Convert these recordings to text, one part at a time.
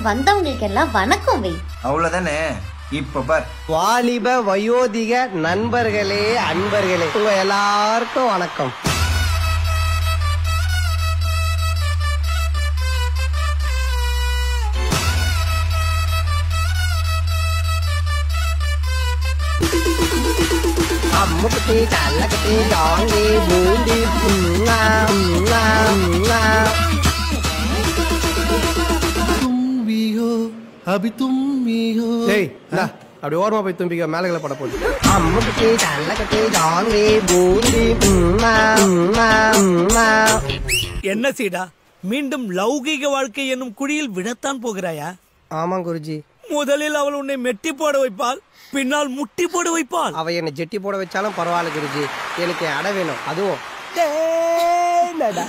வந்தவங்களுக்கு எல்லாம் வணக்கம் வை அவ்வளவுதானே இப்ப பார் வாலிப வயோதிக நண்பர்களே அன்பர்களே உங்க எல்லாருக்கும் வணக்கம் அம்முக்குட்டி கல்லக்குட்டி ஜாங்கி பூண்டி உம்மா, உம்மா, உம்மா. டேய் இந்தா, அப்படி ஓரமா போய் தும்பிக்க மேலகளை பட போகுது அம்முக்குட்டி கல்லக்குட்டி ஜாங்கி பூண்டி உம்மா, உம்மா, உம்மா. என்ன சீடா மீண்டும் லௌகீக வாழ்க்கை என்னும் குழியில் விழத்தான் போகிறாயா ஆமா குருஜி முதலில் அவள் உன்னை மெட்டி போட வைப்பாள் பின்னால் முட்டி போட வைப்பாள் அவ என்ன ஜெட்டி போட வச்சாலும் பரவாயில்ல குருஜி எனக்கு அடை வேணும் அதுவும் தேனடா.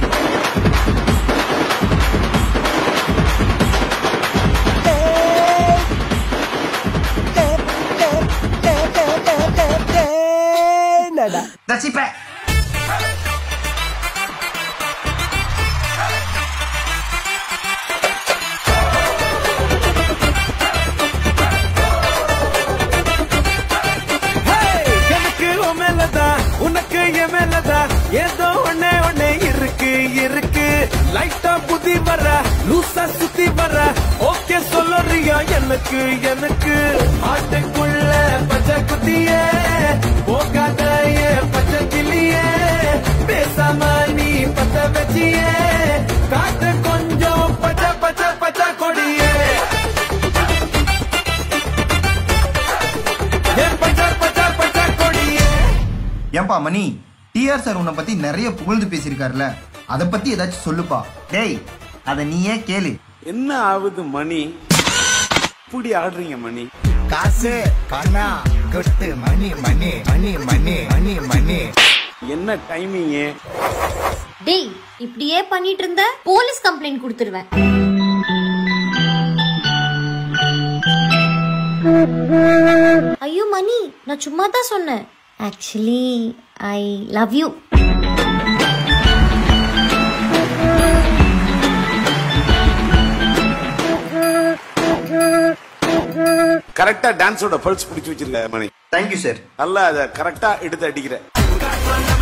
தேனடா. தச்சிப்ப எனக்கு உன் மேலதான் உனக்கு என் மேலதான் ஏதோ ஒண்ணே ஒண்ணே இருக்கு இருக்கு லைட்டா புதி வர லூசா சுத்தி வர ஓகே சொல்லுறியா எனக்கு எனக்கு ஆட்டுக்குள்ள பச்சை குத்தியே போகாத ஏன் பச்சை கிளியே பேசாம நீ பத்த வச்சியே காட்டு கொஞ்சம் பச்சை பச்சை பச்சை கொடியே ஏன் பச்சை பச்சை பச்சை கொடியே ஏன்பா மணி டிஆர் சார் உன்னை பத்தி நிறைய புகழ்ந்து பேசியிருக்காருல அத பத்தி ஏதாச்சும் சொல்லுப்பா டேய் அத நீயே கேளு என்ன ஆகுது மணி இப்படி ஆடுறீங்க மணி காசு பணம் கொட்டு மணி மணி மணி மணி மணி மணி என்ன டைமிங்கு டேய் இப்படியே பண்ணிட்டு இருந்த போலீஸ் கம்ப்ளைண்ட் கொடுத்துருவேன் ஐயோ மணி நான் சும்மா தான் சொன்னேன் ஆக்சுவலி ஐ லவ் யூ கரெக்டா டான்ஸோட பல்ஸ் பிடிச்சு வச்சிருக்க மணி தேங்க்யூ சார் நல்லா அதை கரெக்டா எடுத்து அடிக்கிற